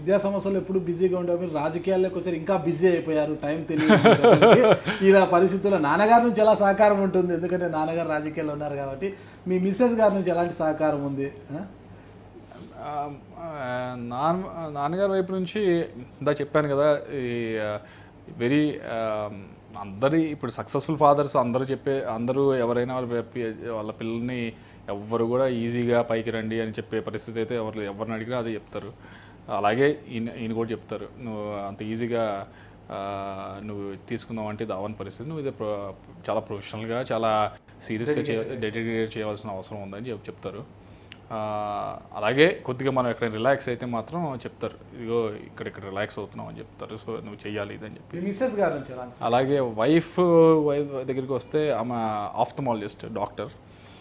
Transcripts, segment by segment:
విద్యా సంస్థలు ఎప్పుడు బిజీగా ఉండేవారు మీరు రాజకీయాల్లోకి వచ్చారు ఇంకా బిజీ అయిపోయారు టైం తెలియదు మీకు అసలుకి. ఇలా పరిస్థితుల్లో నాన్నగారి నుంచి ఎలా సహకారం ఉంటుంది ఎందుకంటే నాన్నగారు రాజకీయాల్లో ఉన్నారు కాబట్టి మీ మిస్సెస్ గారి నుంచి ఎలాంటి సహకారం ఉంది ఆ? ఆ, ఆ, నాన్న నాన్నగారి వైపు నుంచి ఇందా చెప్పాను కదా ఈ వెరీ అందరి ఇప్పుడు సక్సెస్ఫుల్ ఫాదర్స్ అందరూ చెప్పే అందరూ ఎవరైనా వాళ్ళ పి- వాళ్ళ పిల్లల్ని ఎవ్వరు కూడా ఈజీగా పైకి రండి అని చెప్పే పరిస్థితి అయితే ఎవరు ఎవరిని అడిగినా అదే చెప్తారు అలాగే ఈయన ఈయన కూడా చెప్తారు నువ్వు అంత ఈజీగా ఆ, నువ్వు తీసుకుందాం అంటే ఇది అవని పరిస్థితి నువ్వు ఇది ప్రొ- చాలా ప్రొఫెషనల్గా చాలా సీరియస్గా చే డెడికేట్ చేయవలసిన అవసరం ఉందని చెప్పి చెప్తారు ఆ, అలాగే కొద్దిగా మనం ఎక్కడ రిలాక్స్ అయితే మాత్రం చెప్తారు ఇదిగో ఇక్కడ ఇక్కడ రిలాక్స్ అవుతున్నాం అని చెప్తారు సో నువ్వు చెయ్యాలి ఇదని చెప్పి మీ మిస్సెస్ గారి నుంచి ఎలాంటి అలాగే వైఫ్ వైఫ్ దగ్గరికి వస్తే ఆమె ఆఫ్థమాలజిస్ట్ డాక్టర్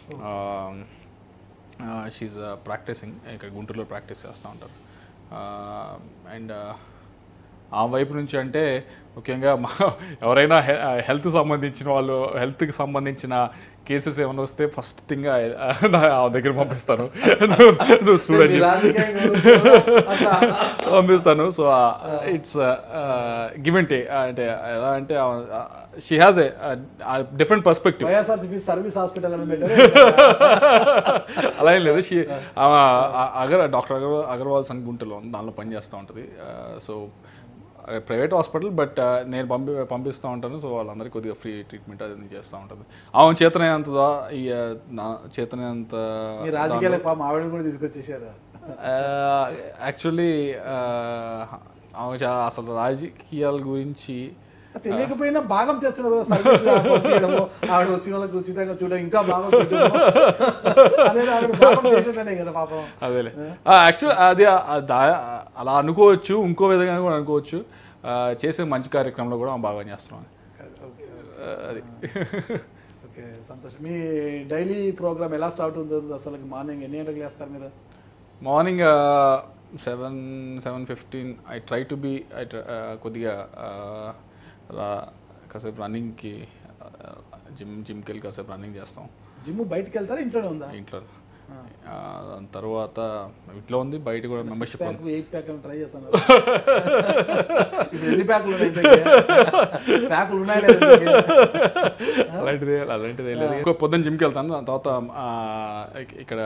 షీఈ్ ప్రాక్టీసింగ్ ఇక్కడ గుంటూరులో ప్రాక్టీస్ చేస్తూ ఉంటారు అండ్ ఆ వైపు నుంచి అంటే ముఖ్యంగా మా ఎవరైనా హెల్త్ సంబంధించిన వాళ్ళు హెల్త్కి సంబంధించిన కేసెస్ ఏమైనా వస్తే ఫస్ట్ థింగ్ ఆ దగ్గర పంపిస్తాను నువ్వు నువ్వు చూడని మీ చెప్పి. రాజకీయంగా ఉన్నప్పుడు అట్లా పంపిస్తాను so it's give and take అంటే ఎలా అంటే she has a different perspective YSRCP service hospital అని పెట్టారు అలా ఏం లేదు షీ అగర్ డాక్టర్ అగర్ అగర్వాల్ సంఘ్ గుంటలో ఉంది దానిలో పనిచేస్తూ ఉంటుంది సో ప్రైవేట్ హాస్పిటల్ బట్ నేను పంపి పంపిస్తూ ఉంటాను సో వాళ్ళందరికీ కొద్దిగా ఫ్రీ ట్రీట్మెంట్ అది ఇది చేస్తూ ఉంటుంది ఆమె చేతనైనంత దా- ఈ ఆ, నా చేతనైనంత మీ రాజకీయాలకు పాపం ఆవిడని కూడా తీసుకొచ్చేసారు యాక్చువల్లీ ఆమె చా- అసలు రాజకీయాల గురించి తెలియకపోయినా భాగం చేస్తున్నారు కదా సర్వీస్ పంపించడము ఆవిడ వచ్చిన వాళ్ళకి ఉచితంగా చూడడం ఇంకా భాగం చూడడము అనేది ఆవిడ భాగం చేసేటనే కదా పాపం అదేలే యాక్చువల్ అది ఆ- దా- అలా అనుకోవచ్చు ఇంకో విధంగా కూడా అనుకోవచ్చు ఆ, చేసే మంచి కార్యక్రమంలో కూడా మనం బాగా చేస్తున్నాం ఓకే ఆ, అది ఓకే సంతోషం మీ డైలీ ప్రోగ్రామ్ ఎలా స్టార్ట్ అవుతుంది అసలు మార్నింగ్ ఎన్ని గంటలకు లేస్తారు మీరు morning seven seven fifteen I try to be I కొద్దిగా ఆ, రా- కాసేపు రన్నింగ్కి జిమ్ జిమ్కి వెళ్ళి కాసేపు రన్నింగ్ చేస్తాం జిమ్ బయటికి వెళ్తారా ఇంట్లోనే ఉందా ఇంట్లో ఆ, దాని తర్వాత ఇంట్లో ఉంది బయట కూడా మెంబర్షిప్ ఉంది ప్యాక్ ఎయిట్ ప్యాక్ అని ట్రై చేస్తాను ఇప్పుడు ఎన్ని ప్యాకులు ఉన్నాయి ఇంతకీ? ప్యాకులు ఉన్నాయి లేదా ఇంతకీ? అలాంటిది అలాంటిది ఏం లేదు ఇంకో పొద్దున్న జిమ్కి వెళ్తాను దాని తర్వాత ఆ, ఇక- ఇక్కడ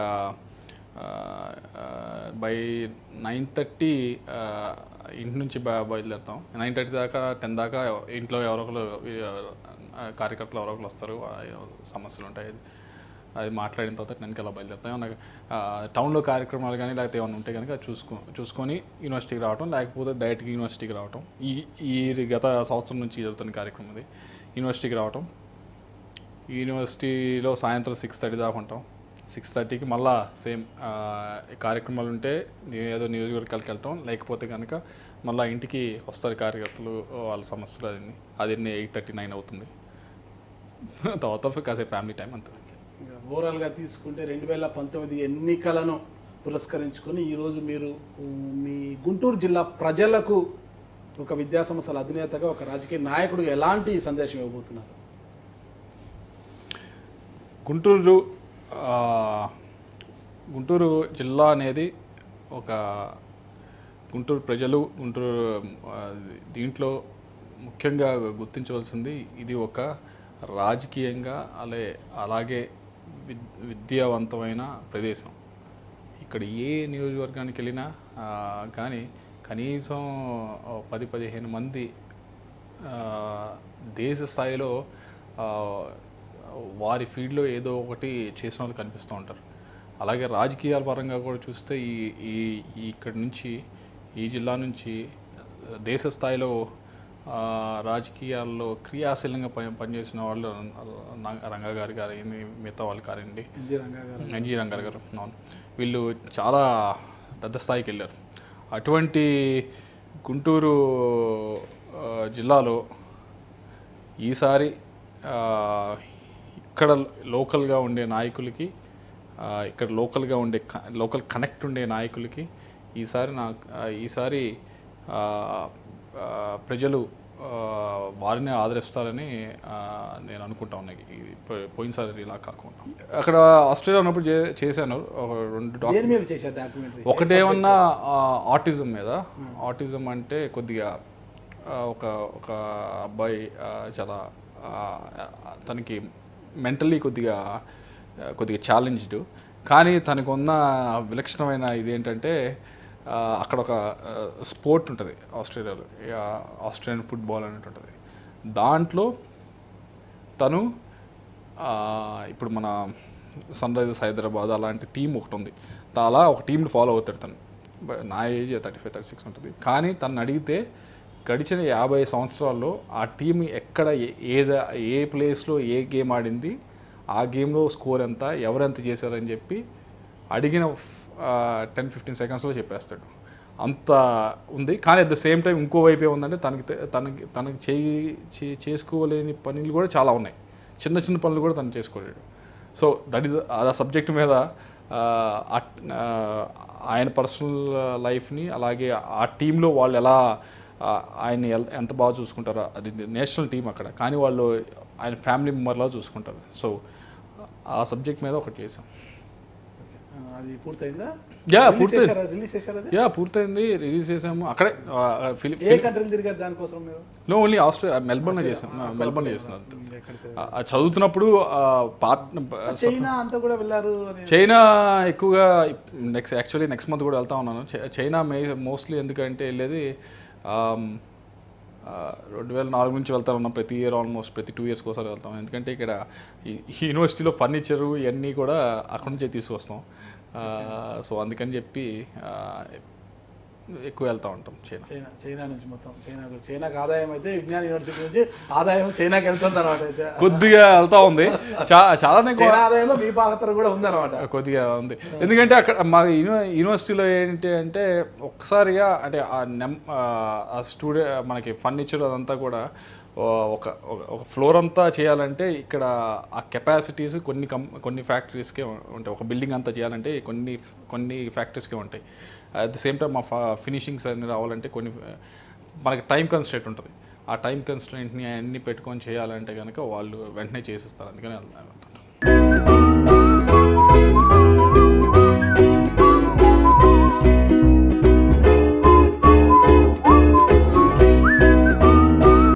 బై నైన్ థర్టీ ఇంటి నుంచి బ- బయలుదేరుతాం నైన్ థర్టీ దాకా టెన్ దాకా ఇంట్లో ఎవరో ఒకరు ఆ, కార్యకర్తలు ఎవరో ఒకరు వస్తారు ఆ, సమస్యలు ఉంటాయి అది అది మాట్లాడిన తర్వాత టెన్కి అలా బయలుదేరుతాం ఏమన్నా ఆ, టౌన్లో కార్యక్రమాలు కానీ లేకపోతే ఏమైనా ఉంటే కనుక చూసుకో చూసుకొని యూనివర్సిటీకి రావటం లేకపోతే డైరెక్ట్గా యూనివర్సిటీకి రావటం ఈ ఈ గత సంవత్సరం నుంచి జరుగుతున్న కార్యక్రమం ఇది యూనివర్సిటీకి రావటం యూనివర్సిటీలో సాయంత్రం సిక్స్ థర్టీ దాకా ఉంటాం సిక్స్ థర్టీకి మళ్ళా సేమ్ కార్యక్రమాలు ఉంటే ఏదో నియోజకవర్గాలకు వెళ్ళటం లేకపోతే కనుక మళ్ళీ ఇంటికి వస్తారు కార్యకర్తలు వాళ్ళ సమస్యలు అది అది ఎయిట్ థర్టీ నైన్ అవుతుంది తర్వాత కాసేపు ఫ్యామిలీ టైం అంతే ఓవరాల్గా తీసుకుంటే రెండు వేల పంతొమ్మిది ఎన్నికలను పురస్కరించుకొని ఈరోజు మీరు ఉమ్, మీ గుంటూరు జిల్లా ప్రజలకు ఒక విద్యా సంస్థల అధినేతగా ఒక రాజకీయ నాయకుడు ఎలాంటి సందేశం ఇవ్వబోతున్నారు గుంటూరు ఆ, గుంటూరు జిల్లా అనేది ఒక గుంటూరు ప్రజలు గుంటూరు ఆ, దీంట్లో ముఖ్యంగా గుర్తించవలసింది ఇది ఒక రాజకీయంగా అలే అలాగే విద్ విద్యావంతమైన ప్రదేశం ఇక్కడ ఏ నియోజకవర్గానికి వెళ్ళినా ఆ, కానీ కనీసం ఓ పది పదిహేను మంది ఆ, దేశ స్థాయిలో ఆ, వారి ఫీల్డ్లో ఏదో ఒకటి చేసిన వాళ్ళు కనిపిస్తూ ఉంటారు అలాగే రాజకీయాల పరంగా కూడా చూస్తే ఈ ఈ ఈ ఇక్కడి నుంచి ఈ జిల్లా నుంచి దేశ స్థాయిలో ఆ, రాజకీయాల్లో క్రియాశీలంగా పని పనిచేసిన వాళ్ళు రంగ- రంగా గారు గారు మిగతా వాళ్ళు కానివ్వండి ఎన్జి రంగా గారు ఎన్జీ రంగారావు గారు అవును వీళ్ళు చాలా పెద్ద స్థాయికి వెళ్ళారు అటువంటి గుంటూరు ఆ, జిల్లాలో ఈసారి ఆ, ఇక్కడ లోకల్గా ఉండే నాయకులకి ఆ, ఇక్కడ లోకల్గా ఉండే క- లోకల్ కనెక్ట్ ఉండే నాయకులకి ఈసారి నా ఆ, ఈసారి ఆ, ఆ, ప్రజలు ఆ, వారిని ఆదరిస్తారని ఆ, నేను అనుకుంటా ఉన్నాను ఇది పో- పోయినసారి ఇలా కాకుండా అక్కడ ఆస్ట్రేలియా ఉన్నప్పుడు చే- చేశాను ఒక రెండు డాక్ దేని మీద చేశారు డాక్యుమెంటరీ ఒకటేమన్నా ఆటిజం మీద ఆటిజం అంటే కొద్దిగా ఆ, ఒక ఒక అబ్బాయి ఆ, చాలా ఆ, తనకి మెంటలీ కొద్దిగా ఆ, కొద్దిగా ఛాలెంజ్డ్ కానీ తనకు ఉన్న విలక్షణమైన ఇదేంటంటే ఆ, అక్కడ ఒక స్పోర్ట్ ఉంటుంది ఆస్ట్రేలియాలో ఆ, ఆస్ట్రేలియన్ ఫుట్బాల్ అనేది ఉంటుంది దాంట్లో తను ఆ, ఇప్పుడు మన సన్ రైజర్స్ హైదరాబాద్ అలాంటి టీం ఒకటి ఉంది తా- అలా ఒక టీంని ఫాలో అవుతాడు తను బ- నా age thirty five thirty six ఉంటుంది కానీ తను అడిగితే గడిచిన యాభై సంవత్సరాల్లో ఆ టీం ఎక్కడ ఏ- ఏద ఏ ప్లేస్లో ఏ గేమ్ ఆడింది ఆ గేమ్లో స్కోర్ ఎంత ఎవరెంత చేశారని చెప్పి అడిగిన టెన్ ఫిఫ్టీన్ సెకండ్స్లో చెప్పేస్తాడు అంత ఉంది కానీ అట్ ద సేమ్ టైం ఇంకో వైపు ఏముందంటే తనకి తె- తనకి తనకి చేయి చే- చేసుకోలేని పనులు కూడా చాలా ఉన్నాయి చిన్న చిన్న పనులు కూడా తను చేసుకోలేడు సో దట్ ఈస్ ఆ సబ్జెక్ట్ మీద ఆ, అట్- ఆ, ఆయన పర్సనల్ లైఫ్ని అలాగే ఆ టీంలో వాళ్ళు ఎలా ఆ, ఆయన్ని ఎల్- ఎంత బాగా చూసుకుంటారో అది నేషనల్ టీం అక్కడ కానీ వాళ్ళు ఆయన ఫ్యామిలీ మెంబర్లా చూసుకుంటారు సో ఆ సబ్జెక్ట్ మీద ఒకటి చేసాం అది పూర్తయిందా యా, Release పూర్తయింది. చేశారా? రిలీజ్ చేశారు అది యా పూర్తయింది రిలీజ్ చేసాము అక్కడే ఫిలిం ఏ కంట్రీలు తిరిగారు దానికోసం మీరు నో ఓన్లీ ఆస్ట్రేలియా మెల్బర్న్ చేసాం మెల్బర్న్ చేసిన మీరు ఎక్కడికి చదువుతున్నప్పుడు పార్ట్ చైనా అంతా కూడా వెళ్ళారు అని చైనా ఎక్కువగా నెక్స్ట్ యాక్చువల్లీ నెక్స్ట్ మంత్ కూడా వెళ్తా ఉన్నాను చై- చైనా మే మోస్ట్లీ ఎందుకంటే వెళ్ళేది ఆమ్, ఆ, రెండు వేల నాలుగు నుంచి వెళ్తా ఉన్నాం ప్రతి ఇయర్ ఆల్మోస్ట్ ప్రతి టూ ఇయర్స్కి ఒకసారి వెళ్తాం ఎందుకంటే ఇక్కడ ఈ ఈ యూనివర్సిటీలో ఫర్నిచరు ఇవన్నీ కూడా అక్కడి నుంచే తీసుకొస్తాం సో అందుకని చెప్పి ఆ, ఎక్కువ వెళ్తూ ఉంటాం చైనా చైనా చైనా నుంచి మొత్తం చైనా గురించి. చైనాకి ఆదాయం అయితే విజ్ఞాన యూనివర్సిటీ నుంచి ఆదాయం చైనాకి వెళ్తుంది అనమాట అయితే కొద్దిగా వెళ్తా ఉంది చా చాలానే చైనా ఆదాయంలో మీ పాత్ర కూడా ఉందన్నమాట కొద్దిగా ఉంది ఎందుకంటే అక్కడ మా యూని యూనివర్సిటీలో ఏంటి అంటే ఒక్కసారిగా అంటే ఆ నెమ్ ఆ స్టూడెంట్ మనకి ఫర్నిచర్ అదంతా కూడా ఓ- ఒక ఒక- ఒక ఫ్లోర్ అంతా చేయాలంటే ఇక్కడ ఆ కెపాసిటీస్ కొన్ని కం కొన్ని ఫ్యాక్టరీస్కే ఉంటాయి ఒక బిల్డింగ్ అంతా చేయాలంటే కొన్ని కొన్ని ఫ్యాక్టరీస్కే ఉంటాయి అట్ ద సేమ్ టైం ఆ ఫినిషింగ్స్ అన్ని రావాలంటే కొన్ని మనకి టైం కన్స్ట్రెంట్ ఉంటుంది ఆ టైం కన్స్ట్రెంట్ని అన్ని పెట్టుకొని చేయాలంటే కనుక వాళ్ళు వెంటనే చేసేస్తారు అందుకని వెళ్తాను